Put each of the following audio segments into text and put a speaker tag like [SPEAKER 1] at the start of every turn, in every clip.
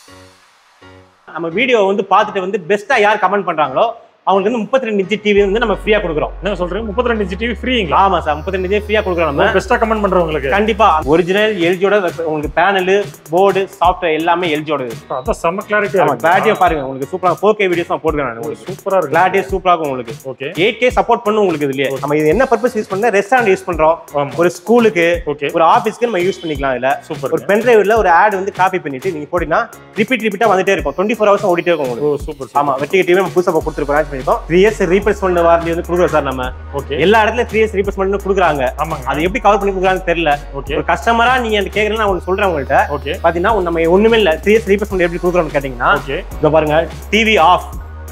[SPEAKER 1] நம்ம வீடியோ வந்து பார்த்துட்டு வந்து பெஸ்ட்டா யார் கமெண்ட் பண்றாங்களோ அவங்களுக்கு வந்து முப்பத்தி ரெண்டு இன்ச்சு டிவி வந்து நம்ம ஃப்ரீயா கொடுக்குறோம்
[SPEAKER 2] என்ன சொல்றீங்க முப்பத்தி ரெண்டு இன்ச்சு டிவி ஃப்ரீங்களா
[SPEAKER 1] ஆமா சார் முப்பத்தி ரெண்டு இன்ச்சு ஃப்ரீயா கொடுக்குறோம் நம்ம
[SPEAKER 2] பெஸ்டா கமெண்ட் பண்றவங்களுக்கு
[SPEAKER 1] கண்டிப்பா ஒரிஜினல் எல்ஜியோட உங்களுக்கு பேனல் போர்டு சாஃப்ட்வேர் எல்லாமே எல்ஜியோட இருக்கு
[SPEAKER 2] அதான் செம்ம கிளாரிட்டி
[SPEAKER 1] ஆமா கிளாரிட்டியா பாருங்க உங்களுக்கு சூப்பரா ஃபோர் கே வீடியோஸ் நான் போட்டுக்கிறேன் நான் உங்களுக்கு
[SPEAKER 2] சூப்பரா இருக்கு
[SPEAKER 1] கிளாரிட்டியா சூப்பரா இருக்கும் உங்களுக்கு
[SPEAKER 2] ஓகே
[SPEAKER 1] எயிட் கே சப்போர்ட் பண்ணும் உங்களுக்கு இதுலயே நம்ம இது என்ன பர்பஸ் யூஸ் பண்ணா ரெஸ்டாரண்ட் யூஸ் பண்றோம்
[SPEAKER 2] ஆமா
[SPEAKER 1] ஒரு ஸ்கூலுக்கு
[SPEAKER 2] ஓகே
[SPEAKER 1] ஒரு ஆபீஸ்க்கு நம்ம யூஸ் பண்ணிக்கலாம் இதுல
[SPEAKER 2] சூப்பர்
[SPEAKER 1] ஒரு பென் டிரைவ்ல ஒரு ஆட் வந்து காப்பி பண்ணிட்டு நீங்க போட்டீங்கன்னா ரிப்பீட் ரிப்பீட்டா வந்துட்டே இருக்கும் டுவெண்ட்டி ஃபோர் ஹவர்ஸ் ஓடிட்டே இருக்கும் உங்களுக்கு
[SPEAKER 2] ஓ சூப்பர்
[SPEAKER 1] ஆமா வெட்டி டிவி நம்ம புதுசா கொடுத்துருக்கோம் லான்ச் பண்ணிருக்கோம் த்ரீ இயர்ஸ் ரீப்ளேஸ்மெண்ட் வாரண்டி வந்து கொடுக்குறோம் சார் நம்ம
[SPEAKER 2] ஓகே
[SPEAKER 1] எல்லா இடத்துல த்ரீ இயர்ஸ் ரீப்ளேஸ்மெண்ட் கொடுக்குறாங்க
[SPEAKER 2] ஆமாங்க
[SPEAKER 1] அது எப்படி கவர் பண்ணி கொடுக்குறாங்கன்னு தெரியல
[SPEAKER 2] ஓகே
[SPEAKER 1] ஒரு கஸ்டமரா நீங்க அந்த கேக்குறேன் நான் உங்களுக்கு சொல்றேன் உங்கள்கிட்ட
[SPEAKER 2] ஓகே
[SPEAKER 1] பாத்தீங்கன்னா நம்ம ஒண்ணுமே இல்ல த்ரீ இயர்ஸ் ரீப்ளேஸ்மெண்ட் எப்படி கொடுக்குறோம்னு கேட்டீங்கன்னா
[SPEAKER 2] ஓகே
[SPEAKER 1] இதோ பாருங்க டிவி ஆஃப்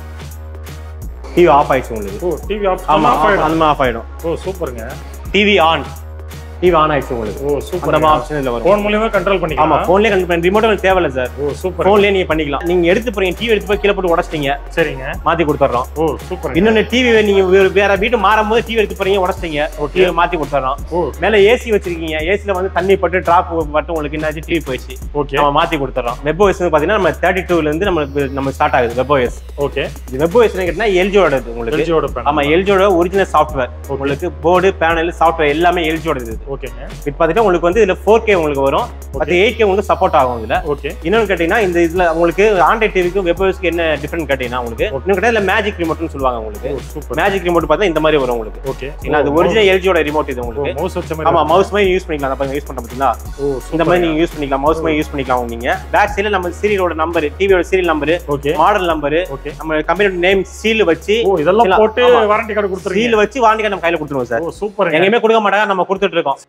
[SPEAKER 1] டிவி ஆஃப் ஆயிடுச்சு உங்களுக்கு
[SPEAKER 2] ஓ டிவி ஆஃப்
[SPEAKER 1] ஆமா
[SPEAKER 2] ஆஃப் ஆயிடும்
[SPEAKER 1] அந்த மாதிரி ஆஃப் ஆயிடும்
[SPEAKER 2] ஓ சூப்பருங்க
[SPEAKER 1] டிவி ஆன் டிவி ஆன் ஆயிடுச்சு உங்களுக்கு
[SPEAKER 2] ஓ
[SPEAKER 1] அந்த
[SPEAKER 2] சூப்பர்
[SPEAKER 1] மாதிரி ஆப்ஷன் இதுல வரும்
[SPEAKER 2] ஃபோன் மூலியமா கண்ட்ரோல்
[SPEAKER 1] ஆமா
[SPEAKER 2] பண்ணிக்கலாம்
[SPEAKER 1] போன்லயே கண்டு ரிமோட் உங்களுக்கு தேவையில்ல சார்
[SPEAKER 2] ஓ சூப்பர்
[SPEAKER 1] போன்லயே நீங்க பண்ணிக்கலாம் நீங்க எடுத்து போறீங்க டிவி எடுத்து போய் கீழே போட்டு உடச்சிட்டீங்க
[SPEAKER 2] சரிங்க
[SPEAKER 1] மாத்தி கொடுத்துட்றோம்
[SPEAKER 2] ஓ சூப்பர்
[SPEAKER 1] இன்னொன்னு டிவி நீங்க வேற- வேற வீடு மாறும் போது டிவி எடுத்து போறீங்க உடச்சிட்டீங்க
[SPEAKER 2] Okay.
[SPEAKER 1] டிவி மாத்தி கொடுத்துறோம்
[SPEAKER 2] ஓ
[SPEAKER 1] மேல ஏசி வச்சிருக்கீங்க ஏசில வந்து தண்ணி பட்டு டிராப் பட்டு உங்களுக்கு என்னாச்சு டிவி போயிடுச்சு
[SPEAKER 2] ஓகே
[SPEAKER 1] நம்ம மாத்தி கொடுத்துறோம் வெப் ஓஎஸ் பாத்தீங்கன்னா நம்ம தேர்ட்டி டூல இருந்து நம்மளுக்கு நம்ம ஸ்டார்ட் ஆகுது வெப் ஓஎஸ்
[SPEAKER 2] ஓகே
[SPEAKER 1] இது வெப் ஓஎஸ் கேட்டீங்கன்னா எல்ஜியோட உங்களுக்கு
[SPEAKER 2] எல்ஜியோட பேன்
[SPEAKER 1] ஆமா எல்ஜியோட ஒரிஜினல் சாஃப்ட்வேர் உங்களுக்கு போர்டு பேனல் சாஃப்ட்வேர் எல்லாமே எல்ஜியோட இது
[SPEAKER 2] ஓகேங்க
[SPEAKER 1] இது பாத்தீங்கன்னா உங்களுக்கு வந்து இதுல ஃபோர் கே உங்களுக்கு வரும் அது எயிட் கே உங்களுக்கு சப்போர்ட் ஆகும் இதுல
[SPEAKER 2] ஓகே
[SPEAKER 1] இன்னொன்னு கேட்டீங்கன்னா இந்த இதுல உங்களுக்கு ஆண்ட்ராய்ட் டிவிக்கும் வெப் ஓஎஸ்க்கு என்ன டிஃபரெண்ட் கேட்டீங்கன்னா உங்களுக்கு இன்னும் கேட்டா இல்ல மேஜிக் ரிமோட்னு சொல்லுவாங்க உங்களுக்கு
[SPEAKER 2] ஓ சூப்பர்
[SPEAKER 1] மேஜிக் ரிமோட் பார்த்தா இந்த மாதிரி வரும் உங்களுக்கு
[SPEAKER 2] ஓகே
[SPEAKER 1] சரிங்களா அது ஒரிஜினல் எல்ஜியோட ரிமோட் இது உங்களுக்கு
[SPEAKER 2] மவுஸ் வச்ச மாதிரி
[SPEAKER 1] ஆமா மவுஸ் மாதிரி யூஸ் பண்ணிக்கலாம் அப்ப யூஸ் பண்ண பார்த்தீங்களா
[SPEAKER 2] ஓ
[SPEAKER 1] இந்த
[SPEAKER 2] சூப்பர்
[SPEAKER 1] மாதிரி நீங்க யூஸ் பண்ணிக்கலாம் மவுஸ் மாதிரி யூஸ் பண்ணிக்கலாம் நீங்க பேக் சைடுல நம்ம சீரியலோட நம்பர் டிவியோட serial number
[SPEAKER 2] okay
[SPEAKER 1] model number
[SPEAKER 2] okay
[SPEAKER 1] நம்ம கம்பெனியோட நேம் சீல் வச்சு
[SPEAKER 2] ஓ இதெல்லாம்
[SPEAKER 1] இல்ல,
[SPEAKER 2] போட்டு
[SPEAKER 1] ஆமா.
[SPEAKER 2] வாரண்டி கார்டு கொடுத்துருக்கீங்க
[SPEAKER 1] சீல் வச்சு வாரண்டி நம்ம கையில கொடுத்துருவோம் சார்
[SPEAKER 2] ஓ சூப்பர்
[SPEAKER 1] எங்கேயுமே கொடுக்க மாட்டாங்க நம்ம கொடுத்துட்டு இருக்கோம்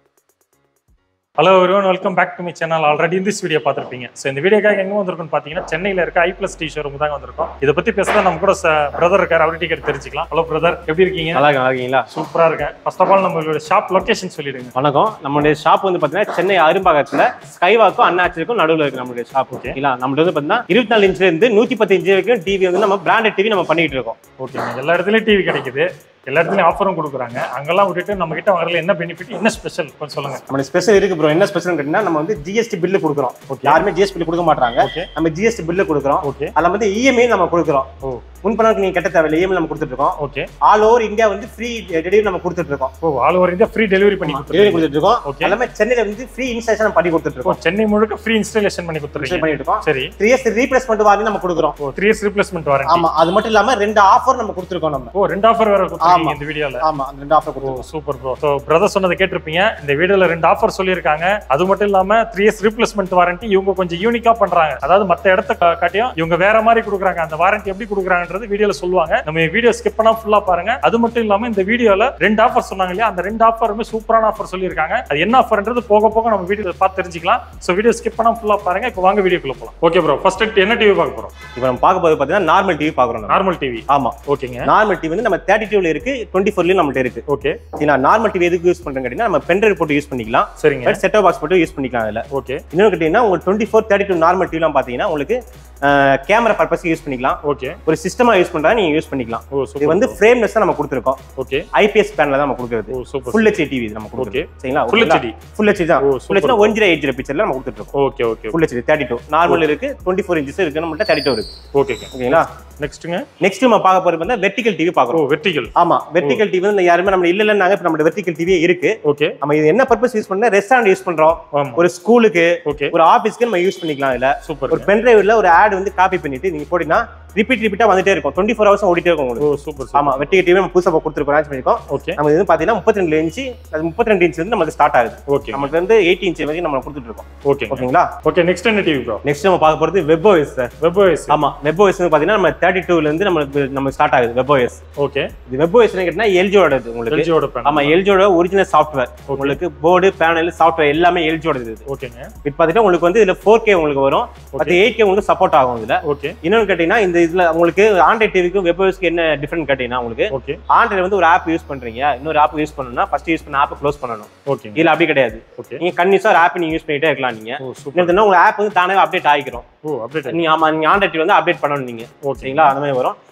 [SPEAKER 2] hello everyone welcome back to me channel already இந்த வீடியோ பார்த்துருப்பீங்க ஸோ இந்த வீடியோக்காக எங்க வந்திருக்கும்னு பார்த்தீங்கன்னா சென்னையில் இருக்க ஐ பிளஸ் டி ஷோரூம் தான் வந்திருக்கோம் இதை பத்தி பேசுறதா நம்ம கூட பிரதர் இருக்காரு அவர் டிக்கெட் தெரிஞ்சுக்கலாம் ஹலோ பிரதர் எப்படி இருக்கீங்க
[SPEAKER 1] நல்லா இருக்கு, நல்லா இருக்கீங்களா
[SPEAKER 2] சூப்பரா இருக்கேன் ஃபர்ஸ்ட் ஆஃப் ஆல் நம்மளோட ஷாப் லொகேஷன் சொல்லிடுங்க
[SPEAKER 1] வணக்கம் நம்மளுடைய ஷாப் வந்து பாத்தீங்கன்னா சென்னை அரும்பாக்கத்துல ஸ்கைவாக்கும் அண்ணாச்சிருக்கும் நடுவுல இருக்கு நம்மளுடைய ஷாப்
[SPEAKER 2] Okay.
[SPEAKER 1] ஓகேங்களா நம்மளுக்கு வந்து பாத்தீங்கன்னா இருபத்தி நாலு இன்ச்ல இருந்து நூத்தி பத்து இன்ச் வரைக்கும் டிவி வந்து நம்ம பிராண்டட் டிவி நம்ம பண்ணிட்டு இருக்கோம்
[SPEAKER 2] ஓகேங்க எல்லா இடத்துலயும் டிவி கிடைக்குது எல்லா இடத்துலயும் ஆஃபரும் கொடுக்குறாங்க அங்கெல்லாம் விட்டுட்டு நம்ம கிட்ட வரல என்ன பெனிஃபிட் என்ன ஸ்பெஷல் கொஞ்சம் சொல்லுங்க
[SPEAKER 1] நம்ம ஸ்பெஷல் இருக்கு ப்ரோ என்ன ஸ்பெஷல் கேட்டீங்கன்னா நம்ம வந்து ஜிஎஸ்டி பில்லு கொடுக்குறோம்
[SPEAKER 2] Okay.
[SPEAKER 1] யாருமே ஜிஎஸ்டி பில் கொடுக்க மாட்டாங்க
[SPEAKER 2] ஓகே
[SPEAKER 1] நம்ம ஜிஎஸ்டி பில்லு கொடுக்குறோம்
[SPEAKER 2] ஓகே
[SPEAKER 1] அதுல வந்து இஎம்ஐ நம்ம கொடுக்குறோம்
[SPEAKER 2] ஓ
[SPEAKER 1] முன்பணம் நீங்க கட்ட தேவையில்லை இஎம்ஐ நம்ம கொடுத்துட்டு இருக்கோம்
[SPEAKER 2] ஓகே
[SPEAKER 1] ஆல் ஓவர் இந்தியா வந்து ஃப்ரீ டெலிவரி நம்ம கொடுத்துட்டு இருக்கோம்
[SPEAKER 2] oh all over India free delivery பண்ணி
[SPEAKER 1] டெலிவரி
[SPEAKER 2] கொடுத்துருக்கீங்க
[SPEAKER 1] கொடுத்துட்டு இருக்கோம்
[SPEAKER 2] Okay.
[SPEAKER 1] எல்லாமே சென்னையில வந்து ஃப்ரீ இன்ஸ்டாலேஷன் பண்ணி கொடுத்துட்டு
[SPEAKER 2] ஓ
[SPEAKER 1] இருக்கோம்
[SPEAKER 2] சென்னை முழுக்க ஃப்ரீ இன்ஸ்டாலேஷன் பண்ணி
[SPEAKER 1] Install
[SPEAKER 2] கொடுத்துருக்கீங்க
[SPEAKER 1] பண்ணிட்டு இருக்கோம்
[SPEAKER 2] சரி
[SPEAKER 1] த்ரீ இயர்ஸ் ரீப்ளேஸ்மெண்ட் வாங்கி நம்ம கொடுக்குறோம்
[SPEAKER 2] oh three years replacement warranty
[SPEAKER 1] ஆமா அது மட்டும் இல்லாம ரெண்டு ஆஃபர் நம்ம கொடுத்துருக்கோம் நம்ம
[SPEAKER 2] ஓ ரெண்டு ஆஃபர் வேற கொடுத்துருக்கீங்க
[SPEAKER 1] ஆமா.
[SPEAKER 2] இந்த வீடியோல
[SPEAKER 1] ஆமா அந்த ரெண்டு ஆஃபர்
[SPEAKER 2] ஓ
[SPEAKER 1] கொடுத்துருக்கோம்
[SPEAKER 2] சூப்பர் ப்ரோ ஸோ பிரதர் சொன்னதை கேட்டிருப்பீங்க இந்த வீடியோல ரெண்டு ஆஃபர் சொல்லியிருக்காங்க அது மட்டும் இல்லாம த்ரீ இயர்ஸ் ரீப்ளேஸ்மெண்ட் வாரண்டி இவங்க கொஞ்சம் யூனிக்கா பண்றாங்க அதாவது மத்த இடத்த கா- காட்டியும் இவங்க வேற மாதிரி கொடுக்குறாங்க அந்த வாரண்டி எப்படி கொடுக்குறாங்கன்றது வீடியோல சொல்லுவாங்க நம்ம வீடியோ ஸ்கிப் பண்ணா ஃபுல்லா பாருங்க அது மட்டும் இல்லாம இந்த வீடியோல ரெண்டு ஆஃபர் சொன்னாங்க இல்லையா அந்த ரெண்டு ஆஃபருமே சூப்பரான ஆஃபர் சொல்லியிருக்காங்க அது என்ன ஆஃபர்ன்றது போக போக நம்ம வீடியோ பார்த்து தெரிஞ்சுக்கலாம் ஸோ வீடியோ ஸ்கிப் பண்ணா ஃபுல்லா பாருங்க இப்போ வாங்க வீடியோக்குள்ள போலாம் ஓகே ப்ரோ ஃபர்ஸ்ட் என்ன டிவி பார்க்க போறோம்
[SPEAKER 1] இப்போ நம்ம பார்க்க போது பாத்தீங்கன்னா நார்மல் டிவி பாக்குறோம் நம்ம
[SPEAKER 2] நார்மல் டிவி
[SPEAKER 1] ஆமா
[SPEAKER 2] ஓகேங்க
[SPEAKER 1] நார்மல் டிவி வந்து நம்ம தேர்ட்டி டூல இருக்கு டுவெண்ட்டி ஃபோர்லயும் நம்மள்ட்ட இருக்கு
[SPEAKER 2] ஓகே
[SPEAKER 1] சரிங்களா நார்மல் டிவி எதுக்கு யூஸ் பண்றோம் கேட்டீங்கன்னா நம்ம பென்ட்ரைவ் போட்டு யூஸ் பண்ணிக்கலாம்
[SPEAKER 2] சரிங்க
[SPEAKER 1] செட் பாக்ஸ் போட்டு யூஸ் பண்ணிக்கலாம் அதுல
[SPEAKER 2] ஓகே
[SPEAKER 1] இன்னொன்று கேட்டீங்கன்னா உங்களுக்கு twenty four thirty two normal டிவிலாம் பாத்தீங்கன்னா உங்களுக்கு கேமரா பர்பஸ்க்கு யூஸ் பண்ணிக்கலாம்
[SPEAKER 2] ஓகே
[SPEAKER 1] ஒரு சிஸ்டமா யூஸ் பண்றா நீங்க யூஸ் பண்ணிக்கலாம்
[SPEAKER 2] ஓ
[SPEAKER 1] இது
[SPEAKER 2] சூப்பர்
[SPEAKER 1] வந்து ஃப்ரேம்லெஸ் நம்ம கொடுத்துருக்கோம்
[SPEAKER 2] ஓகே
[SPEAKER 1] ஐபிஎஸ் பேனல தான் நம்ம கொடுக்குறது
[SPEAKER 2] oh super
[SPEAKER 1] full HD TV நம்ம கொடுக்குறது சரிங்களா
[SPEAKER 2] ஃபுல் ஹெச்டி
[SPEAKER 1] ஃபுல் ஹெச்டி தான்
[SPEAKER 2] oh,
[SPEAKER 1] full HD
[SPEAKER 2] super.
[SPEAKER 1] One zero eight zero பிக்சர்ல நம்ம கொடுத்துட்டு இருக்கோம்
[SPEAKER 2] okay okay
[SPEAKER 1] full HD thirty two normal இருக்கு டுவெண்ட்டி ஃபோர் இன்ச்சஸ் இருக்கு நம்மள்ட்ட தேர்ட்டி டூ இருக்கு
[SPEAKER 2] ஓகேங்க
[SPEAKER 1] ஓகேங்களா
[SPEAKER 2] நெக்ஸ்ட்டுங்க
[SPEAKER 1] நெக்ஸ்ட் நம்ம பார்க்க போறது வந்து வெர்டிகல் டிவி
[SPEAKER 2] ஓ
[SPEAKER 1] பார்க்குறோம்
[SPEAKER 2] வெர்டிகல்
[SPEAKER 1] ஆமா வெர்டிகல் டிவி வந்து யாருமே நம்ம இல்ல இல்லைன்னாங்க இப்போ நம்ம வெர்டிகல் டிவியே இருக்கு
[SPEAKER 2] ஓகே
[SPEAKER 1] நம்ம இது என்ன பர்பஸ் யூஸ் பண்ணா ரெஸ்டாரண்ட் யூஸ் பண்றோம்
[SPEAKER 2] ஆமா
[SPEAKER 1] ஒரு ஸ்கூலுக்கு
[SPEAKER 2] ஓகே
[SPEAKER 1] ஒரு ஆபீஸ்க்கு நம்ம யூஸ் பண்ணிக்கலாம் இதுல
[SPEAKER 2] சூப்பர்
[SPEAKER 1] ஒரு பென் டிரைவ்ல ஒரு ஆட் வந்து காப்பி பண்ணிட்டு நீங்க போட்டீங்கன்னா ரிப்பீட் ரிப்பீட்டா வந்துட்டே இருக்கும் டுவெண்ட்டி ஃபோர் ஹவர்ஸ் ஓடிட்டே இருக்கும் உங்களுக்கு
[SPEAKER 2] ஓ சூப்பர்
[SPEAKER 1] ஆமா வெர்டிகல் டிவி நம்ம புதுசா கொடுத்துருக்கோம் லான்ச் பண்ணிருக்கோம்
[SPEAKER 2] ஓகே
[SPEAKER 1] நம்ம இது பாத்தீங்கன்னா முப்பத்தி ரெண்டு இன்ச்சு அது முப்பத்தி ரெண்டு இன்ச் வந்து நமக்கு ஸ்டார்ட் ஆகுது
[SPEAKER 2] ஓகே
[SPEAKER 1] நமக்கு வந்து எயிட்டி இன்ச் வரைக்கும் நம்ம கொடுத்துட்டு இருக்கோம்
[SPEAKER 2] ஓகேங்க
[SPEAKER 1] ஓகேங்களா
[SPEAKER 2] ஓகே நெக்ஸ்ட் என்ன டிவி ப்ரோ
[SPEAKER 1] நெக்ஸ்ட் நம்ம பார்க்க போறது web OS sir
[SPEAKER 2] web OS
[SPEAKER 1] ஆமா வெப் ஓஎஸ் பாத்தீங்கன்னா நம்ம தேர்ட்டி டூல இருந்து நம்மளுக்கு நம்ம ஸ்டார்ட் ஆகுது வெப் ஓஎஸ்
[SPEAKER 2] ஓகே
[SPEAKER 1] இது வெப் ஓஎஸ் கேட்டீங்கன்னா எல்ஜியோட உங்களுக்கு
[SPEAKER 2] எல்ஜியோட பேன்
[SPEAKER 1] ஆமா எல்ஜியோட ஒரிஜினல் சாஃப்ட்வேர் உங்களுக்கு போர்டு பேனல் சாஃப்ட்வேர் எல்லாமே எல்ஜியோட இது
[SPEAKER 2] ஓகேங்க
[SPEAKER 1] இது பாத்தீங்கன்னா உங்களுக்கு வந்து இதுல ஃபோர் கே உங்களுக்கு வரும் அது எயிட் கே உங்களுக்கு சப்போர்ட் ஆகும் இதுல
[SPEAKER 2] ஓகே
[SPEAKER 1] இன்னொன்னு கேட்டீங்கன்னா இந்த இதுல உங்களுக்கு ஆண்ட்ராய்ட் டிவிக்கும் வெப் ஓஎஸ்க்கு என்ன டிஃபரெண்ட் கேட்டீங்கன்னா உங்களுக்கு
[SPEAKER 2] ஓகே
[SPEAKER 1] ஆண்ட்ராய்டு வந்து ஒரு ஆப் யூஸ் பண்றீங்க இன்னொரு ஆப் யூஸ் பண்ணணும்னா ஃபர்ஸ்ட் யூஸ் பண்ண ஆப் க்ளோஸ் பண்ணணும்
[SPEAKER 2] ஓகேங்க
[SPEAKER 1] இதுல அப்படி கிடையாது
[SPEAKER 2] ஓகே
[SPEAKER 1] நீங்க கண்டிப்பா ஒரு ஆப் நீங்க யூஸ் பண்ணிட்டே இருக்கலாம் நீங்க
[SPEAKER 2] ஓ சூப்பர்
[SPEAKER 1] இல்லைன்னா உங்க ஆப் வந்து தானே அப்டேட் ஆகிக்கிறோம்
[SPEAKER 2] ஓ அப்டேட்
[SPEAKER 1] நீங்க ஆமா நீங்க ஆண்ட்ராய்ட் வந்து அப்டேட் பண்ணணும் நீங்க
[SPEAKER 2] ஓகே
[SPEAKER 1] சரிங்களா அந்த மாதிரி வரும்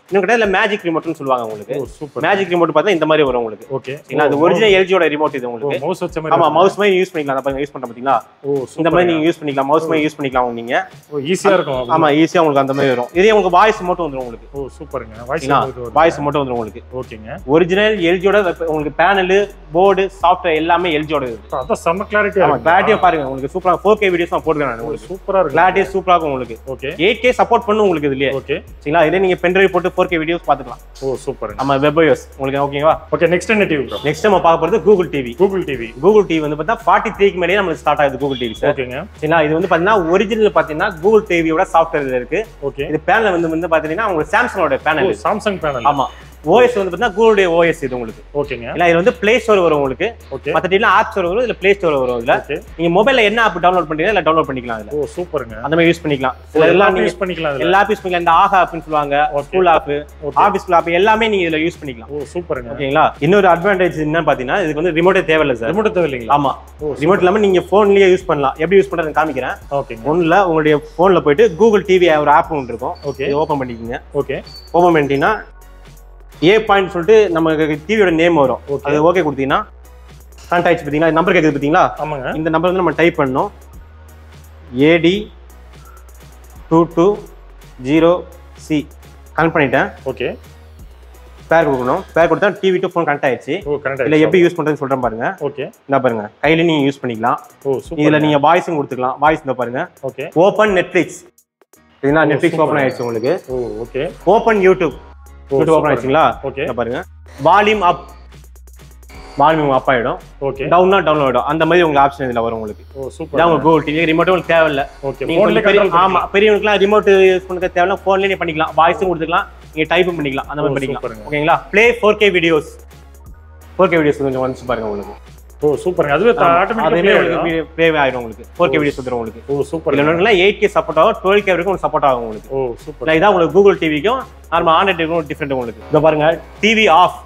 [SPEAKER 1] இன்னும் கிடையாது இல்ல மேஜிக் ரிமோட்னு சொல்லுவாங்க உங்களுக்கு
[SPEAKER 2] ஓ சூப்பர்
[SPEAKER 1] மேஜிக் ரிமோட் பார்த்தா இந்த மாதிரி வரும் உங்களுக்கு
[SPEAKER 2] ஓகே
[SPEAKER 1] சரிங்களா அது ஒரிஜினல் எல்ஜியோட ரிமோட் இது உங்களுக்கு
[SPEAKER 2] மவுஸ் வச்ச மாதிரி
[SPEAKER 1] ஆமா
[SPEAKER 2] வருமா?
[SPEAKER 1] மவுஸ் மாதிரி யூஸ் பண்ணிக்கலாம் அதை யூஸ் பண்ற பாத்தீங்களா
[SPEAKER 2] ஓ
[SPEAKER 1] இந்த
[SPEAKER 2] சூப்பர்
[SPEAKER 1] மாதிரி நீங்க யூஸ் பண்ணிக்கலாம் மவுஸ் மாதிரி யூஸ் பண்ணிக்கலாம் நீங்க
[SPEAKER 2] ஓ ஈஸியா இருக்கும்
[SPEAKER 1] ஆமா ஈஸியா உங்களுக்கு அந்த மாதிரி வரும் இதே உங்களுக்கு வாய்ஸ் மட்டும் வந்துரும் உங்களுக்கு
[SPEAKER 2] ஓ சூப்பருங்க வாய்ஸ்
[SPEAKER 1] சரிங்களா வாய்ஸ் மட்டும் வந்துரும் உங்களுக்கு
[SPEAKER 2] ஓகேங்க
[SPEAKER 1] ஒரிஜினல் எல்ஜியோட உங்களுக்கு பேனல் போர்டு சாஃப்ட்வேர் எல்லாமே எல்ஜியோட இது
[SPEAKER 2] அதான் செம்ம கிளாரிட்டி
[SPEAKER 1] ஆமா கிளாரிட்டியா பாருங்க உங்களுக்கு சூப்பரா ஃபோர் கே வீடியோஸ் நான் போட்டுக்கிறேன் நான் உங்களுக்கு
[SPEAKER 2] சூப்பரா இருக்கு
[SPEAKER 1] கிளாரிட்டி சூப்பரா இருக்கும் உங்களுக்கு
[SPEAKER 2] ஓகே
[SPEAKER 1] எயிட் கே சப்போர்ட் பண்ணும் உங்களுக்கு இதுலயே
[SPEAKER 2] ஓகே
[SPEAKER 1] சரிங்களா இதே நீங்க பென்ட்ரைவ் போட்டு ஃபோர் கே வீடியோஸ் பாத்துக்கலாம்
[SPEAKER 2] ஓ சூப்பருங்க
[SPEAKER 1] நம்ம வெப்ஓஎஸ் உங்களுக்கு ஓகேவா
[SPEAKER 2] ஓகே நெக்ஸ்ட் என்ன டிவி ப்ரோ
[SPEAKER 1] நெக்ஸ்ட் நம்ம பார்க்க போறது Google TV
[SPEAKER 2] Google TV
[SPEAKER 1] Google TV வந்து பார்த்தா ஃபார்ட்டி த்ரீக்கு மேலேயே நம்மளுக்கு ஸ்டார்ட் ஆகுது கூகுள் டிவி சார்
[SPEAKER 2] ஓகேங்க
[SPEAKER 1] சரிங்களா இது வந்து பாத்தீங்கன்னா ஒரிஜினல் பாத்தீங்கன்னா கூகுள் டிவியோட சாஃப்ட்வேர் இருக்கு
[SPEAKER 2] ஓகே
[SPEAKER 1] இது பேனல் வந்து வந்து பாத்தீங்கன்னா உங்களுக்கு சாம்சங்கோட பேனல்
[SPEAKER 2] சாம்சங் பேனல்
[SPEAKER 1] ஆமா ஓஎஸ் வந்து பாத்தீங்கன்னா கூகுளுடைய ஓஎஸ் இது உங்களுக்கு
[SPEAKER 2] ஓகேங்க
[SPEAKER 1] இல்ல இது வந்து பிளே ஸ்டோர் வரும் உங்களுக்கு
[SPEAKER 2] ஓகே
[SPEAKER 1] மத்த டிவில ஆப் ஸ்டோர் வரும் இதுல பிளே ஸ்டோர் வரும் இதுல
[SPEAKER 2] ஓகே
[SPEAKER 1] நீங்க மொபைல்ல என்ன ஆப் டவுன்லோட் பண்றீங்க இல்ல டவுன்லோட் பண்ணிக்கலாம் இதுல
[SPEAKER 2] ஓ சூப்பருங்க
[SPEAKER 1] அந்த மாதிரி யூஸ் பண்ணிக்கலாம் இதுல எல்லாம் நீங்க
[SPEAKER 2] யூஸ் பண்ணிக்கலாம் இதுல
[SPEAKER 1] எல்லா ஆப் யூஸ் பண்ணிக்கலாம் இந்த ஆஹா ஆப்னு சொல்லுவாங்க
[SPEAKER 2] Okay.
[SPEAKER 1] School app
[SPEAKER 2] okay
[SPEAKER 1] office app எல்லாமே நீங்க இதுல யூஸ் பண்ணிக்கலாம்
[SPEAKER 2] ஓ சூப்பருங்க
[SPEAKER 1] ஓகேங்களா இன்னொரு அட்வான்டேஜ் என்னன்னு பாத்தீங்கன்னா இதுக்கு வந்து ரிமோட்டே தேவையில்ல சார்
[SPEAKER 2] ரிமோட் தேவையில்லைங்களா
[SPEAKER 1] ஆமா
[SPEAKER 2] ஓ
[SPEAKER 1] ரிமோட் இல்லாம நீங்க போன்லயே யூஸ் பண்ணலாம் எப்படி யூஸ் பண்றதுன்னு காமிக்கிறேன்
[SPEAKER 2] ஓகேங்க
[SPEAKER 1] ஒண்ணுல உங்களுடைய போன்ல போயிட்டு கூகுள் டிவி ஒரு ஆப் ஒன்று இருக்கும்
[SPEAKER 2] ஓகே
[SPEAKER 1] இதை ஓபன் பண்ணிக்கோங்க
[SPEAKER 2] ஓகே
[SPEAKER 1] ஓபன் பண்ணிட்டீங்கன்னா ஏ பாயிண்ட் சொல்லிட்டு நமக்கு டிவியோட நேம் வரும்
[SPEAKER 2] ஓகே
[SPEAKER 1] அது ஓகே கொடுத்தீங்கன்னா கனெக்ட் ஆயிடுச்சு பார்த்தீங்களா நம்பர் கேட்குது பார்த்தீங்களா
[SPEAKER 2] ஆமாங்க
[SPEAKER 1] இந்த நம்பர் வந்து நம்ம டைப் பண்ணணும் AD two two zero C connect பண்ணிட்டேன்
[SPEAKER 2] ஓகே
[SPEAKER 1] பேர் கொடுக்கணும் பேர் கொடுத்தா டிவி டு ஃபோன் கனெக்ட் ஆயிடுச்சு
[SPEAKER 2] ஓ கரெக்ட்
[SPEAKER 1] இல்லை எப்படி யூஸ் பண்ணுறதுன்னு சொல்கிறேன் பாருங்க
[SPEAKER 2] ஓகே
[SPEAKER 1] இந்த பாருங்க கையில நீங்க யூஸ் பண்ணிக்கலாம்
[SPEAKER 2] ஓ சூப்பர்
[SPEAKER 1] இதுல நீங்க வாய்ஸும் கொடுத்துக்கலாம் வாய்ஸ் இந்த பாருங்க
[SPEAKER 2] ஓகே
[SPEAKER 1] ஓப்பன் நெட்ஃபிளிக்ஸ் இதுனா
[SPEAKER 2] ஓ,
[SPEAKER 1] நெட்ஃபிளிக்ஸ்
[SPEAKER 2] super.
[SPEAKER 1] ஓப்பன் ஆயிடுச்சு உங்களுக்கு
[SPEAKER 2] oh okay
[SPEAKER 1] open YouTube
[SPEAKER 2] oh
[SPEAKER 1] YouTube open ஆயிடுச்சுங்களா
[SPEAKER 2] ஓகே
[SPEAKER 1] இந்த பாருங்க வால்யூம் அப் வால்யூம் அப் ஆயிடும்
[SPEAKER 2] ஓகே
[SPEAKER 1] டவுன்னா டவுன் ஆயிடும் அந்த மாதிரி உங்களுக்கு ஆப்ஷன் இதுல வரும் உங்களுக்கு
[SPEAKER 2] ஓ
[SPEAKER 1] இதான்
[SPEAKER 2] சூப்பர்
[SPEAKER 1] உங்களுக்கு கூகுள் டிவி ரிமோட் உங்களுக்கு தேவையில்ல
[SPEAKER 2] ஓகே
[SPEAKER 1] நீங்க
[SPEAKER 2] போன்ல
[SPEAKER 1] கொஞ்சம் பெரிய-
[SPEAKER 2] கண்ட்ரோல்
[SPEAKER 1] ஆமா பெரியவங்களுக்குலாம் ரிமோட் யூஸ் பண்ண தேவையில்ல போன்லயே நீங்க பண்ணிக்கலாம் வாய்ஸும் கொடுத்துக்கலாம் நீங்க டைப்பும் பண்ணிக்கலாம் அந்த
[SPEAKER 2] ஓ,
[SPEAKER 1] மாதிரி பண்ணிக்கலாம்
[SPEAKER 2] சூப்பருங்க.
[SPEAKER 1] ஓகேங்களா play four K videos four K videos கொஞ்சம் வந்து பாருங்க உங்களுக்கு
[SPEAKER 2] ஓ சூப்பருங்க அதுவே
[SPEAKER 1] அதுவே
[SPEAKER 2] ஆட்டோமேட்டிக்கா
[SPEAKER 1] உங்களுக்கு ப்ளே ஆயிடும் உங்களுக்கு ஃபோர் கே வீடியோஸ் வந்துடும் உங்களுக்கு
[SPEAKER 2] ஓ சூப்பர்
[SPEAKER 1] இதுல ஒன்றும் எயிட் கே சப்போர்ட் ஆகும் டுவெல் கே வரைக்கும் உங்களுக்கு சப்போர்ட் ஆகும் உங்களுக்கு
[SPEAKER 2] ஓ சூப்பர்
[SPEAKER 1] இல்லை இதான் உங்களுக்கு கூகுள் டிவிக்கும் நார்மல் ஆண்ட்ராய்ட் டிவிக்கும் டிஃப்ரெண்ட் உங்களுக்கு இதை பாருங்க டிவி ஆஃப்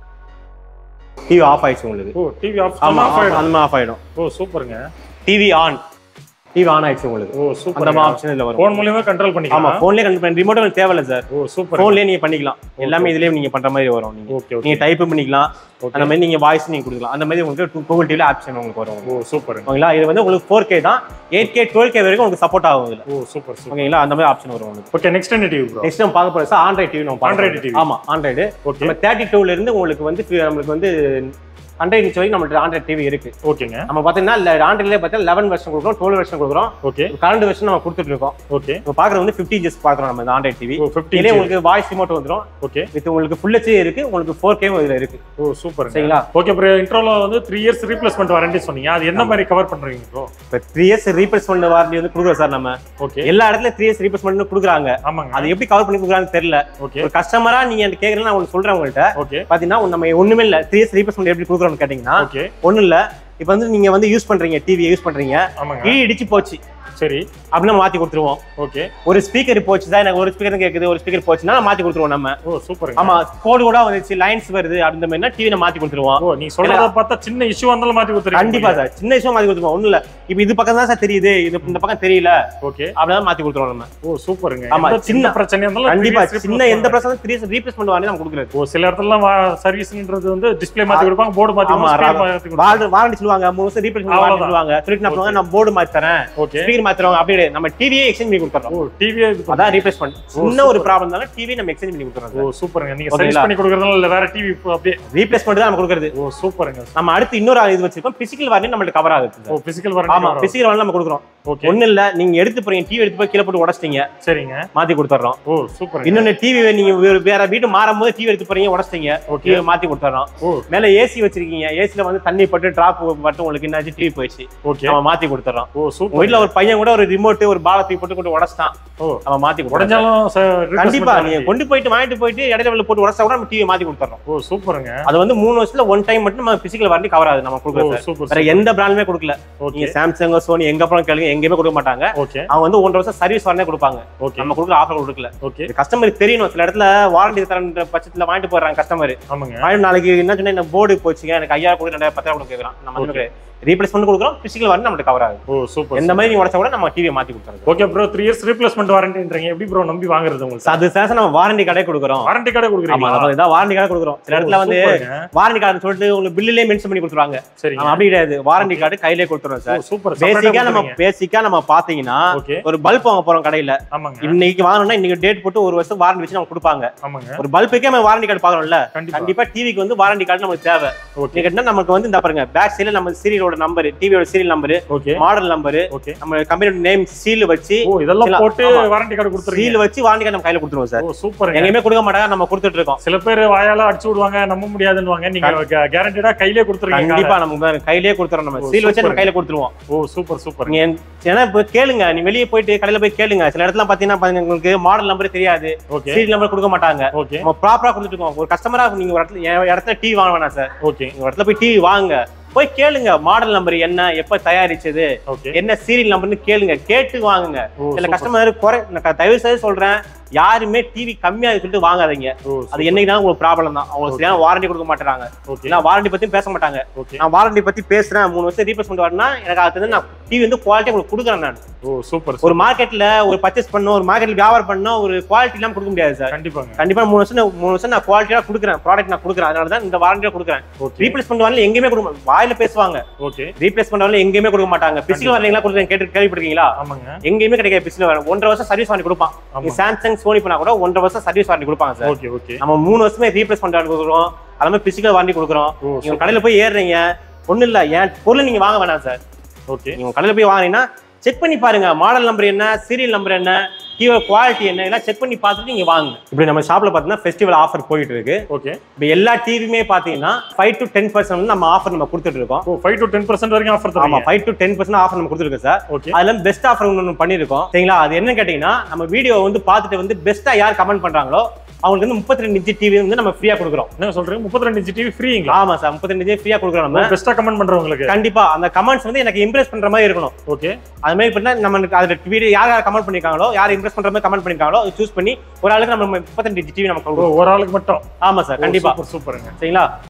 [SPEAKER 1] டிவி ஆஃப் ஆயிடுச்சு உங்களுக்கு
[SPEAKER 2] ஓ டிவி ஆஃப்
[SPEAKER 1] ஆமா
[SPEAKER 2] ஆஃப் ஆயிடும்
[SPEAKER 1] அந்த மாதிரி ஆஃப் ஆயிடும்
[SPEAKER 2] ஓ சூப்பருங்க
[SPEAKER 1] டிவி ஆன் டிவி ஆன் ஆயிடுச்சு உங்களுக்கு
[SPEAKER 2] ஓ
[SPEAKER 1] அந்த
[SPEAKER 2] சூப்பர்
[SPEAKER 1] மாதிரி ஆப்ஷன் இதுல வரும்
[SPEAKER 2] போன் மூலியமா கண்ட்ரோல்
[SPEAKER 1] ஆமா
[SPEAKER 2] பண்ணிக்கலாம்
[SPEAKER 1] போன்லயே கண்டு பண்ணி ரிமோட் உங்களுக்கு தேவையில்ல சார்
[SPEAKER 2] ஓ சூப்பர்
[SPEAKER 1] போன்லயே நீங்க பண்ணிக்கலாம் எல்லாமே இதுலயே நீங்க பண்ற மாதிரி வரும் நீங்க
[SPEAKER 2] ஓகே ஓகே
[SPEAKER 1] நீங்க டைப் பண்ணிக்கலாம்
[SPEAKER 2] Okay.
[SPEAKER 1] அந்த மாதிரி நீங்க வாய்ஸ் நீங்க கொடுக்கலாம் அந்த மாதிரி உங்களுக்கு கூகுள் டிவில ஆப்ஷன் உங்களுக்கு வரும்
[SPEAKER 2] ஓ சூப்பருங்க
[SPEAKER 1] ஓகேங்களா இது வந்து உங்களுக்கு ஃபோர் கே தான் எயிட் கே டுவெல் கே வரைக்கும் உங்களுக்கு சப்போர்ட் ஆகும் இதுல
[SPEAKER 2] ஓ சூப்பர் சூப்பர்
[SPEAKER 1] ஓகேங்களா அந்த மாதிரி ஆப்ஷன் வரும் உங்களுக்கு
[SPEAKER 2] ஓகே நெக்ஸ்ட் என்ன டிவி ப்ரோ
[SPEAKER 1] நெக்ஸ்ட் நம்ம பார்க்க போறது ஆண்ட்ராய்ட் டிவி நம்ம
[SPEAKER 2] Android
[SPEAKER 1] ஆண்ட்ராய்டு
[SPEAKER 2] TV.
[SPEAKER 1] டிவி ஆமா ஆண்ட்ராய்டு
[SPEAKER 2] ஓகே
[SPEAKER 1] நம்ம தேர்ட்டி டூல இருந்து உங்களுக்கு வந்து fi- நம்மளுக்கு வந்து ஹண்ட்ரட் இன்ச் வரைக்கும் நம்மள்ட்ட ஆண்ட்ராய்ட் டிவி இருக்கு
[SPEAKER 2] ஓகேங்க
[SPEAKER 1] நம்ம பார்த்தீங்கன்னா ஆண்ட்ராய்ட்லேயே பார்த்தா லெவன் வெர்ஷன் கொடுக்குறோம் டுவெல் வெர்ஷன் கொடுக்குறோம்
[SPEAKER 2] ஓகே
[SPEAKER 1] கரண்ட் வெர்ஷன் நம்ம கொடுத்துட்டு இருக்கோம்
[SPEAKER 2] ஓகே
[SPEAKER 1] இப்போ பார்க்குறது வந்து ஃபிஃப்டி இன்ச்சஸ் பார்க்குறோம் நம்ம இந்த ஆண்ட்ராய்ட் டிவி
[SPEAKER 2] ஓ 15
[SPEAKER 1] இதுலேயே உங்களுக்கு வாய்ஸ் ரிமோட் வந்துடும்
[SPEAKER 2] ஓகே
[SPEAKER 1] வித் உங்களுக்கு ஃபுல் ஹெச்டி இருக்கு உங்களுக்கு ஃபோர் கேவும் இதுல இருக்கு
[SPEAKER 2] ஓ சூப்பர்
[SPEAKER 1] சரிங்களா
[SPEAKER 2] ஓகே ப்ரோ இன்ட்ரோல வந்து த்ரீ இயர்ஸ் ரீப்ளேஸ்மெண்ட் வாரண்டி சொன்னீங்க அது என்ன மாதிரி கவர் பண்றீங்க ப்ரோ
[SPEAKER 1] இப்போ த்ரீ இயர்ஸ் ரீப்ளேஸ்மெண்ட் வாரண்டி வந்து கொடுக்குறோம் சார் நம்ம
[SPEAKER 2] ஓகே
[SPEAKER 1] எல்லா இடத்துல த்ரீ இயர்ஸ் ரீப்ளேஸ்மெண்ட் கொடுக்குறாங்க
[SPEAKER 2] ஆமாங்க
[SPEAKER 1] அது எப்படி கவர் பண்ணி கொடுக்குறாங்கன்னு தெரியல
[SPEAKER 2] ஓகே
[SPEAKER 1] ஒரு கஸ்டமரா நீங்க எனக்கு கேக்குறேன் நான் உங்களுக்கு சொல்றேன் உங்கள்கிட்ட
[SPEAKER 2] ஓகே
[SPEAKER 1] பாத்தீங்கன்னா நம்ம ஒண்ணுமே இல்ல த்ரீ இயர்ஸ் ரீப்ளேஸ்மெண்ட் எப்படி கொடுக்குறோம்னு கேட்டீங்கன்னா
[SPEAKER 2] ஓகே
[SPEAKER 1] ஒண்ணும் இல்ல இப்போ வந்து நீங்க வந்து யூஸ் பண்றீங்க டிவி யூஸ் பண்றீங்க
[SPEAKER 2] ஆமாங்க
[SPEAKER 1] கீழே இடிச்சு போச்சு
[SPEAKER 2] சரி
[SPEAKER 1] அப்படின்னு நம்ம மாத்தி கொடுத்துருவோம்
[SPEAKER 2] ஓகே
[SPEAKER 1] ஒரு ஸ்பீக்கர் போச்சு தான் எனக்கு ஒரு ஸ்பீக்கர் கேக்குது ஒரு ஸ்பீக்கர் போச்சுன்னா மாத்தி கொடுத்துருவோம் நம்ம
[SPEAKER 2] ஓ சூப்பருங்க
[SPEAKER 1] ஆமா கோடு கூட வந்துச்சு லைன்ஸ் வருது அந்த மாதிரினா டிவி மாத்தி கொடுத்துருவோம்
[SPEAKER 2] ஓ நீ சொல்றத பார்த்தா சின்ன இஷ்யூ வந்தாலும் மாத்தி கொடுத்துருக்கீங்க
[SPEAKER 1] கண்டிப்பா சார் சின்ன விஷயம் மாத்தி கொடுத்துருவோம் ஒண்ணும் இல்ல இப்போ இது பக்கம் தான் சார் தெரியுது இது இந்த பக்கம் தெரியல
[SPEAKER 2] ஓகே
[SPEAKER 1] அப்படிதான் மாத்தி கொடுத்துருவோம் நம்ம
[SPEAKER 2] ஓ சூப்பருங்க
[SPEAKER 1] ஆமா,
[SPEAKER 2] எந்த சின்ன
[SPEAKER 1] சின்ன-
[SPEAKER 2] பிரச்சனை இருந்தாலும்
[SPEAKER 1] கண்டிப்பா
[SPEAKER 2] three years
[SPEAKER 1] சின்ன எந்த
[SPEAKER 2] replacement
[SPEAKER 1] பிரச்சனை த்ரீ இயர்ஸ் ரீப்ளேஸ்மெண்ட் வாங்கி நம்ம கொடுக்குறது
[SPEAKER 2] ஓ சில இடத்துல சர்வீஸ்ன்றது வந்து டிஸ்ப்ளே மாத்தி கொடுப்பாங்க போர்டு மாத்தி
[SPEAKER 1] ஆமா
[SPEAKER 2] கொடுப்பாங்க, screen மாத்தி கொடுப்பாங்க
[SPEAKER 1] வாரண்டி வாரண்டி சொல்லுவாங்க மூணு வருஷம் ரீப்ளேஸ்மெண்ட் வாரண்டி
[SPEAKER 2] அவ்வளவுதான்.
[SPEAKER 1] சொல்லுவாங்க சொல்லிட்டு நான் சொல்லுவாங்க நான் போர்டு மாத்தி தரேன்
[SPEAKER 2] ஓகே
[SPEAKER 1] ஸ்பீக்கர் மாத்தி தருவாங்க அப்படியே கிடையாது. நம்ம டிவியே எக்ஸ்சேஞ்ச் பண்ணி கொடுத்துறோம்
[SPEAKER 2] ஓ டிவியே இது
[SPEAKER 1] அதான் ரீப்ளேஸ்மெண்ட் சின்ன ஒரு ப்ராப்ளம் தானே டிவி நம்ம எக்ஸ்சேஞ்ச் பண்ணி கொடுத்துறோம்
[SPEAKER 2] ஓ சூப்பருங்க நீங்க
[SPEAKER 1] ஓகேங்களா?
[SPEAKER 2] சர்வீஸ் பண்ணி கொடுக்கறதுனால இல்ல வேற டிவி அப்படியே
[SPEAKER 1] ரீப்ளேஸ்மெண்ட் தான் நம்ம கொடுக்குறது
[SPEAKER 2] ஓ சூப்பருங்க
[SPEAKER 1] நம்ம அடுத்து இன்னொரு இது வச்சிருக்கோம் பிசிக்கல் வாரண்டி நம்மளுக்கு கவர் ஆகுது
[SPEAKER 2] ஓ பிசிக்கல்
[SPEAKER 1] ஆமா
[SPEAKER 2] வரணும்
[SPEAKER 1] பிசிக்கல் வாரண்டி நம்ம கொடுக்குறோம்
[SPEAKER 2] ஓகே
[SPEAKER 1] ஒண்ணு இல்ல நீங்க எடுத்து போறீங்க டிவி எடுத்து போய் கீழே போட்டு உடச்சிட்டீங்க
[SPEAKER 2] சரிங்க
[SPEAKER 1] மாத்தி கொடுத்துறோம்
[SPEAKER 2] ஓ சூப்பருங்க
[SPEAKER 1] இன்னொன்னு டிவி நீங்க வேற- வேற வீடு மாறும் போது டிவி எடுத்து போறீங்க உடச்சிட்டீங்க
[SPEAKER 2] ஓகே
[SPEAKER 1] டிவி மாத்தி கொடுத்துறோம்
[SPEAKER 2] ஓ
[SPEAKER 1] மேல ஏசி வச்சிருக்கீங்க ஏசில வந்து தண்ணி பட்டு டிராப் பட்டு உங்களுக்கு என்னாச்சு டிவி போயிடுச்சு
[SPEAKER 2] ஓகே
[SPEAKER 1] நம்ம மாத்தி கொடுத்துறோம்
[SPEAKER 2] ஓ
[SPEAKER 1] உங்க
[SPEAKER 2] சூப்பர்
[SPEAKER 1] வீட்ல ஒரு பையன் கூட ஒரு ரிமோட் ஒரு பால தூக்கி போட்டு கொண்டு உடச்சிட்டான்
[SPEAKER 2] ஓ
[SPEAKER 1] நம்ம மாத்தி கொடுத்துறோம்
[SPEAKER 2] உடஞ்சாலும் ச- replacement
[SPEAKER 1] கண்டிப்பா
[SPEAKER 2] warranty.
[SPEAKER 1] நீங்க கொண்டு போயிட்டு வாங்கிட்டு போயிட்டு இடையில வெளில போட்டு உடச்சா கூட நம்ம டிவி மாத்தி கொடுத்துறோம்
[SPEAKER 2] ஓ சூப்பருங்க
[SPEAKER 1] அது வந்து மூணு வருஷத்துல ஒன் டைம் மட்டும் நம்ம பிசிக்கல் வாரண்டி கவர் ஆகுது நம்ம
[SPEAKER 2] ஓ
[SPEAKER 1] கொடுக்குறது
[SPEAKER 2] சூப்பர்
[SPEAKER 1] வேற எந்த பிராண்டுமே கொடுக்கல
[SPEAKER 2] ஓகே
[SPEAKER 1] நீங்க சாம்சங் சோனி எங்க அப்புறம் கேளுங்க எங்கேயுமே கொடுக்க மாட்டாங்க
[SPEAKER 2] ஓகே
[SPEAKER 1] அவங்க வந்து ஒன்றரை வருஷம் சர்வீஸ் வாரண்டே கொடுப்பாங்க
[SPEAKER 2] ஓகே
[SPEAKER 1] நம்ம கொடுக்குற ஆஃபர் கொடுக்கல
[SPEAKER 2] ஓகே
[SPEAKER 1] இது கஸ்டமருக்கு தெரியணும் சில இடத்துல வாரண்டி தரன்ற பட்சத்துல வாங்கிட்டு போறாங்க கஸ்டமர்
[SPEAKER 2] ஆமாங்க
[SPEAKER 1] வாங்கி நாளைக்கு என்ன சொன்னா இந்த போர்டு போச்சுங்க எனக்கு ஐயாயிரம் கொடுத்து ரெண்டாயிரம் பத்தாயிரம் கொடுக்க கேட்கறான் நம்ம வந்து ரீப்ளேஸ்மெண்ட் கொடுக்குறோம் பிசிக்கல் வாரண்டி நம்மளுக்கு கவர் ஆகுது
[SPEAKER 2] ஓ சூப்பர்
[SPEAKER 1] எந்த மாதிரி நீங்க உடச்சா கூட நம்ம டிவியை மாத்தி கொடுத்துருக்கோம்
[SPEAKER 2] okay bro three years replacement வாரண்டின்றீங்க எப்படி ப்ரோ நம்பி வாங்குறது உங்களுக்கு
[SPEAKER 1] அது சார் நம்ம வாரண்டி கடை கொடுக்குறோம்
[SPEAKER 2] வாரண்டி கடை
[SPEAKER 1] ஆமா
[SPEAKER 2] கொடுக்குறீங்களா
[SPEAKER 1] நம்ம இதான் வாரண்டி கார்டு கொடுக்குறோம் சில இடத்துல வந்து
[SPEAKER 2] ஓ, சூப்பருங்க.
[SPEAKER 1] வாரண்டி கார்டு சொல்லிட்டு உங்களுக்கு பில்லுலயே மென்ஷன் பண்ணி கொடுத்துருவாங்க
[SPEAKER 2] சரிங்க
[SPEAKER 1] நம்ம அப்படி கிடையாது வாரண்டி கார்டு கையிலே கொடுத்துருவோம் சார்
[SPEAKER 2] சூப்பர்
[SPEAKER 1] பேசிக்கா நம்ம பேசிக்கா நம்ம பாத்தீங்கன்னா
[SPEAKER 2] ஓகே
[SPEAKER 1] ஒரு பல்ப் வாங்க போறோம் கடையில
[SPEAKER 2] ஆமாங்க
[SPEAKER 1] இன்னைக்கு வாங்கணும்னா இன்னைக்கு டேட் போட்டு ஒரு வருஷம் வாரண்டி வச்சு நம்ம கொடுப்பாங்க
[SPEAKER 2] ஆமாங்க
[SPEAKER 1] ஒரு பல்புக்கே நம்ம வாரண்டி கார்டு பாக்குறோம்ல
[SPEAKER 2] கண்டிப்பா
[SPEAKER 1] கண்டிப்பா டிவிக்கு வந்து வாரண்டி கார்டு நமக்கு தேவை
[SPEAKER 2] ஓகே
[SPEAKER 1] நீங்க கேட்டா நமக்கு வந்து இந்த பாருங்க பேக் சைடுல நம்ம சீரியலோட நம்பர் டிவியோட serial number
[SPEAKER 2] okay
[SPEAKER 1] model number
[SPEAKER 2] okay
[SPEAKER 1] நம்ம கம்பெனியோட நேம் சீல் வச்சு
[SPEAKER 2] ஓ இதெல்லாம்
[SPEAKER 1] சில-
[SPEAKER 2] போட்டு
[SPEAKER 1] ஆமா.
[SPEAKER 2] வாரண்டி கார்டு கொடுத்துருங்க
[SPEAKER 1] சீல் வச்சு வாரண்டி கார்டு நம்ம கையில கொடுத்துருவோம் சார்
[SPEAKER 2] ஓ சூப்பருங்க
[SPEAKER 1] எங்கேயுமே கொடுக்க மாட்டாங்க நம்ம கொடுத்துட்டு இருக்கோம்
[SPEAKER 2] சில பேர் வாயால அடிச்சு விடுவாங்க நம்ப முடியாதுன்னுவாங்க நீங்க கேரண்டடா கையிலே கொடுத்துருக்கீங்க
[SPEAKER 1] கண்டிப்பா நமக்கு பாருங்க, கையிலேயே கொடுத்துறோம் நம்ம
[SPEAKER 2] ஓ,
[SPEAKER 1] சீல் வச்சு நம்ம
[SPEAKER 2] சூப்பர்.
[SPEAKER 1] கையில கொடுத்துருவோம்
[SPEAKER 2] ஓ சூப்பர் சூப்பர்
[SPEAKER 1] நீங்க ஏன்னா இப்ப கேளுங்க நீ வெளியே போயிட்டு கடையில போய் கேளுங்க சில இடத்துல பாத்தீங்கன்னா பாருங்க, உங்களுக்கு மாடல் நம்பர் தெரியாது
[SPEAKER 2] ஓகே
[SPEAKER 1] சீரியல் நம்பர் கொடுக்க மாட்டாங்க
[SPEAKER 2] ஓகே
[SPEAKER 1] நம்ம ப்ராப்பரா கொடுத்துட்டு இருக்கோம் ஒரு கஸ்டமரா நீங்க ஒரு இடத்துல என் இடத்துல டிவி வாங்க வேணாம் சார்
[SPEAKER 2] ஓகே
[SPEAKER 1] நீங்க ஒரு இடத்துல போய் டிவி வாங்க போய் கேளுங்க மாடல் நம்பர் என்ன எப்ப தயாரிச்சது
[SPEAKER 2] ஓகே
[SPEAKER 1] என்ன சீரியல் நம்பர்னு கேளுங்க கேட்டு வாங்குங்க
[SPEAKER 2] ஓ
[SPEAKER 1] சில
[SPEAKER 2] சூப்பர்.
[SPEAKER 1] கஸ்டமர் குறை நான் க- தயவு செய்து சொல்றேன் யாருமே டிவி கம்மியா சொல்லிட்டு வாங்காதீங்க
[SPEAKER 2] ஓ
[SPEAKER 1] அது என்னைக்கு தான் உங்களுக்கு ப்ராப்ளம் தான் அவங்க சரியான வாரண்டி கொடுக்க மாட்டாங்க
[SPEAKER 2] ஓகே
[SPEAKER 1] நான் வாரண்டி பத்தி பேச மாட்டாங்க
[SPEAKER 2] ஓகே
[SPEAKER 1] நான் வாரண்டி பத்தி பேசுறேன் மூணு வருஷம் ரீப்ளேஸ்மெண்ட் வரணும்னா எனக்கு அது வந்து நான் டிவி வந்து குவாலிட்டி உங்களுக்கு கொடுக்குறேன் நான்
[SPEAKER 2] ஓ சூப்பர்
[SPEAKER 1] ஒரு மார்க்கெட்ல ஒரு பர்ச்சேஸ் பண்ணணும் ஒரு மார்க்கெட்ல வியாபாரம் பண்ணணும் ஒரு குவாலிட்டி எல்லாம் கொடுக்க முடியாது சார்
[SPEAKER 2] கண்டிப்பாங்க
[SPEAKER 1] கண்டிப்பா மூணு வருஷம் நான் மூணு வருஷம் நான் குவாலிட்டியா கொடுக்குறேன் ப்ராடக்ட் நான் கொடுக்குறேன் அதனால தான் இந்த வாரண்டியா கொடுக்குறேன்
[SPEAKER 2] ஓகே
[SPEAKER 1] ரீப்ளேஸ்மெண்ட் வரல எங்கேயுமே கொடுக்க மாட்டாங்க. வாயில பேசுவாங்க
[SPEAKER 2] ஓகே
[SPEAKER 1] ரீப்ளேஸ்மெண்ட் வரல எங்கேயுமே கொடுக்க மாட்டாங்க பிசிக்கல் வரலீங்களா கொடுக்குறேன் கேட்டு கேள்விப்பட்டிருக்கீங்களா
[SPEAKER 2] ஆமாங்க
[SPEAKER 1] எங்கேயுமே கிடைக்காது பிசிக்கல் வர ஒன்றரை வருஷம் சர்வீஸ் வாரண்டி கொடுப்பான்
[SPEAKER 2] ஆமா
[SPEAKER 1] நீ சாம்சங் சோனி பண்ணா கூட ஒன்றரை வருஷம் சர்வீஸ் வாரண்டி கொடுப்பாங்க சார்
[SPEAKER 2] ஓகே ஓகே
[SPEAKER 1] நம்ம மூணு வருஷமே ரீப்ளேஸ்மெண்ட் கொடுக்குறோம் அது மாதிரி பிசிக்கல் வாரண்டி கொடுக்குறோம்
[SPEAKER 2] ஓ
[SPEAKER 1] நீங்க கடையில போய் ஏறுறீங்க ஒண்ணும் இல்ல என் பொருள் நீங்க வாங்க வேணாம் சார்
[SPEAKER 2] ஓகே
[SPEAKER 1] நீங்க கடையில போய் வாங்கினீங்கன்னா செக் பண்ணி பாருங்க மாடல் நம்பர் என்ன சீரியல் நம்பர் என்ன டிவி குவாலிட்டி என்ன எல்லாம் செக் பண்ணி பார்த்துட்டு நீங்க வாங்க இப்படி நம்ம ஷாப்ல பாத்தீங்கன்னா ஃபெஸ்டிவல் ஆஃபர் போயிட்டு இருக்கு
[SPEAKER 2] ஓகே
[SPEAKER 1] இப்போ எல்லா டிவியுமே பாத்தீங்கன்னா ஃபைவ் டு டென் பர்சன்ட் நம்ம ஆஃபர் நம்ம கொடுத்துட்டு இருக்கோம்
[SPEAKER 2] ஓ ஃபைவ் டு டென் பர்சன்ட் வரைக்கும் ஆஃபர்
[SPEAKER 1] ஆமா
[SPEAKER 2] தரீங்க
[SPEAKER 1] five to ten percent offer நம்ம கொடுத்துருக்கோம் சார்
[SPEAKER 2] ஓகே
[SPEAKER 1] அதுல பெஸ்ட் ஆஃபர் ஒன்று பண்ணிருக்கோம் சரிங்களா அது என்ன கேட்டீங்கன்னா நம்ம வீடியோ வந்து பார்த்துட்டு வந்து பெஸ்ட்டா யார் கமெண்ட் பண்றாங்களோ அவங்களுக்கு வந்து முப்பத்தி ரெண்டு இன்ச்சு டிவி வந்து நம்ம ஃப்ரீயா கொடுக்குறோம்
[SPEAKER 2] என்ன சொல்றீங்க முப்பத்தி ரெண்டு இன்ச்சு டிவி ஃப்ரீங்களா
[SPEAKER 1] ஆமா சார் முப்பத்தி ரெண்டு ஃப்ரீயா கொடுக்குறோம் நம்ம
[SPEAKER 2] பெஸ்டா கமெண்ட் பண்றவங்களுக்கு
[SPEAKER 1] கண்டிப்பா அந்த கமெண்ட்ஸ் வந்து எனக்கு இம்ப்ரெஸ் பண்ற மாதிரி இருக்கணும்
[SPEAKER 2] ஓகே
[SPEAKER 1] அது மாதிரி பண்ணா நம்மளுக்கு அதுல வீடியோ யார் யார் கமெண்ட் பண்ணிருக்காங்களோ யார் இம்ப்ரெஸ் பண்ற மாதிரி கமெண்ட் பண்ணிருக்காங்களோ சூஸ் பண்ணி ஒரு ஆளுக்கு நம்ம முப்பத்தி ரெண்டு டிவி நம்ம
[SPEAKER 2] ஓ
[SPEAKER 1] கொடுக்குறோம்
[SPEAKER 2] ஒரு ஆளுக்கு மட்டும்
[SPEAKER 1] ஆமா சார் கண்டிப்பா
[SPEAKER 2] சூப்பர் சூப்பருங்க
[SPEAKER 1] சரிங்களா